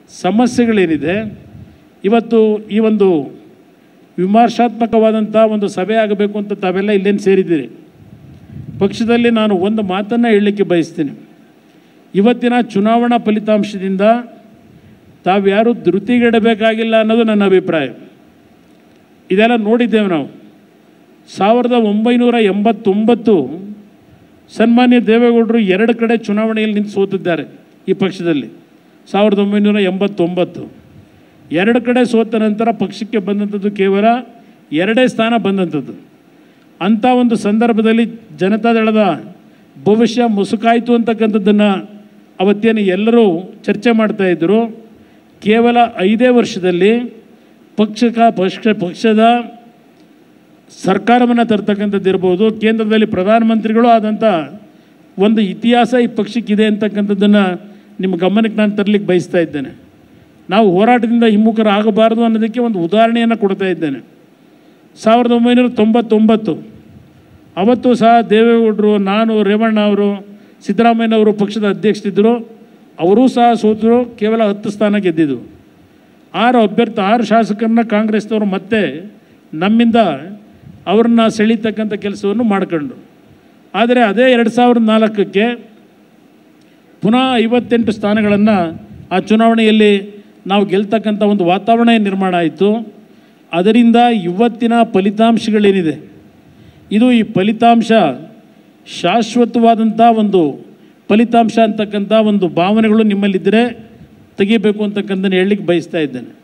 ಸಮಸ್ಯೆಗಳೇನಿದೆ ಇವತ್ತು ಈ ಒಂದು ವಿಮರ್ಶಾತ್ಮಕವಾದಂಥ ಒಂದು ಸಭೆ ಆಗಬೇಕು ಅಂತ ತಾವೆಲ್ಲ ಇಲ್ಲೇನು ಸೇರಿದ್ದೀರಿ ಪಕ್ಷದಲ್ಲಿ ನಾನು ಒಂದು ಮಾತನ್ನು ಹೇಳಲಿಕ್ಕೆ ಬಯಸ್ತೀನಿ ಇವತ್ತಿನ ಚುನಾವಣಾ ಫಲಿತಾಂಶದಿಂದ ತಾವ್ಯಾರೂ ಧೃತಿಗೆಡಬೇಕಾಗಿಲ್ಲ ಅನ್ನೋದು ನನ್ನ ಅಭಿಪ್ರಾಯ ಇದೆಲ್ಲ ನೋಡಿದ್ದೇವೆ ನಾವು ಸಾವಿರದ ಒಂಬೈನೂರ ಎಂಬತ್ತೊಂಬತ್ತು ಸನ್ಮಾನ್ಯ ದೇವೇಗೌಡರು ಎರಡು ಕಡೆ ಚುನಾವಣೆಯಲ್ಲಿ ನಿಂತು ಸೋತಿದ್ದಾರೆ ಈ ಪಕ್ಷದಲ್ಲಿ ಸಾವಿರದ ಒಂಬೈನೂರ ಎಂಬತ್ತೊಂಬತ್ತು ಎರಡು ಕಡೆ ಸೋತ ನಂತರ ಪಕ್ಷಕ್ಕೆ ಬಂದಂಥದ್ದು ಕೇವಲ ಎರಡೇ ಸ್ಥಾನ ಬಂದಂಥದ್ದು ಅಂಥ ಒಂದು ಸಂದರ್ಭದಲ್ಲಿ ಜನತಾದಳದ ಭವಿಷ್ಯ ಮುಸುಕಾಯಿತು ಅಂತಕ್ಕಂಥದ್ದನ್ನು ಅವತ್ತೇನು ಎಲ್ಲರೂ ಚರ್ಚೆ ಮಾಡ್ತಾಯಿದ್ರು ಕೇವಲ ಐದೇ ವರ್ಷದಲ್ಲಿ ಪಕ್ಷಕ ಪಕ್ಷ ಪಕ್ಷದ ಸರ್ಕಾರವನ್ನು ತರ್ತಕ್ಕಂಥದ್ದು ಇರ್ಬೋದು ಕೇಂದ್ರದಲ್ಲಿ ಪ್ರಧಾನಮಂತ್ರಿಗಳು ಆದಂಥ ಒಂದು ಇತಿಹಾಸ ಈ ಪಕ್ಷಕ್ಕಿದೆ ಅಂತಕ್ಕಂಥದ್ದನ್ನು ನಿಮ್ಮ ಗಮನಕ್ಕೆ ನಾನು ತರಲಿಕ್ಕೆ ಬಯಸ್ತಾ ಇದ್ದೇನೆ ನಾವು ಹೋರಾಟದಿಂದ ಹಿಮ್ಮುಖರಾಗಬಾರದು ಅನ್ನೋದಕ್ಕೆ ಒಂದು ಉದಾಹರಣೆಯನ್ನು ಕೊಡ್ತಾ ಇದ್ದೇನೆ ಸಾವಿರದ ಒಂಬೈನೂರ ತೊಂಬತ್ತೊಂಬತ್ತು ಅವತ್ತು ಸಹ ದೇವೇಗೌಡರು ನಾನು ರೇವಣ್ಣ ಅವರು ಸಿದ್ದರಾಮಯ್ಯನವರು ಪಕ್ಷದ ಅಧ್ಯಕ್ಷರಿದ್ದರು ಅವರೂ ಸಹ ಸೋತರು ಕೇವಲ ಹತ್ತು ಸ್ಥಾನ ಗೆದ್ದಿದ್ದು ಆರು ಅಭ್ಯರ್ಥಿ ಆರು ಶಾಸಕರನ್ನ ಕಾಂಗ್ರೆಸ್ನವರು ಮತ್ತೆ ನಮ್ಮಿಂದ ಅವ್ರನ್ನ ಸೆಳೀತಕ್ಕಂಥ ಕೆಲಸವನ್ನು ಮಾಡ್ಕೊಂಡ್ರು ಆದರೆ ಅದೇ ಎರಡು ಸಾವಿರದ ನಾಲ್ಕಕ್ಕೆ ಪುನಃ ಐವತ್ತೆಂಟು ಸ್ಥಾನಗಳನ್ನು ಆ ಚುನಾವಣೆಯಲ್ಲಿ ನಾವು ಗೆಲ್ತಕ್ಕಂಥ ಒಂದು ವಾತಾವರಣ ನಿರ್ಮಾಣ ಆಯಿತು ಅದರಿಂದ ಇವತ್ತಿನ ಫಲಿತಾಂಶಗಳೇನಿದೆ ಇದು ಈ ಫಲಿತಾಂಶ ಶಾಶ್ವತವಾದಂಥ ಒಂದು ಫಲಿತಾಂಶ ಅಂತಕ್ಕಂಥ ಒಂದು ಭಾವನೆಗಳು ನಿಮ್ಮಲ್ಲಿದ್ದರೆ ತೆಗಿಬೇಕು ಅಂತಕ್ಕಂಥದ್ದು ಹೇಳಲಿಕ್ಕೆ ಬಯಸ್ತಾ ಇದ್ದೇನೆ